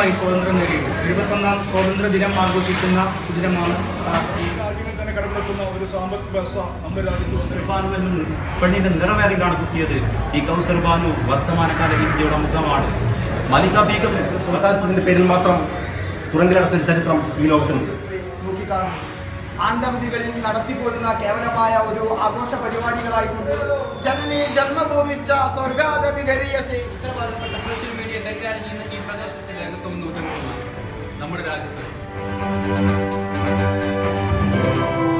വർഷമായി സ്വാതന്ത്ര്യം നേടിയത് ഇരുപത്തൊന്നാം സ്വാതന്ത്ര്യ ദിനം ആഘോഷിക്കുന്ന സുദിനമാണ് ഈ രാജ്യങ്ങൾ തന്നെ കടമെടുക്കുന്ന ഒരു സാമ്പത്തിക വ്യവസ്ഥ നമ്മുടെ രാജ്യത്ത് വന്നിട്ടുണ്ട് ബാനു എന്ന പെണ്ണിന്റെ നിറവേറിലാണ് കുത്തിയത് ഈ കൗസർ ബാനു വർത്തമാനകാല ഇന്ത്യയുടെ മുഖമാണ് മലിക ബീഗം സംസാരിച്ചതിന്റെ പേരിൽ മാത്രം തുറങ്കിലടച്ചൊരു ചരിത്രം ഈ ലോകത്തിനുണ്ട് നോക്കിക്കാണും ആണ്ടവധികളിൽ നടത്തിപ്പോരുന്ന കേവലമായ ഒരു ആഘോഷ പരിപാടികളായിക്കൊണ്ട് ജനനി ജന്മഭൂമിച്ച സ്വർഗാദവിഹരിയസി ഉത്തരവാദപ്പെട്ട സോഷ്യൽ മീഡിയ കൈകാര്യം ചെയ്യുന്ന ഈ പ്രദേശത്തിന്റെ രംഗത്തൊന്നും നൂറ്റെടുക്കുന്ന നമ്മുടെ രാജ്യത്ത്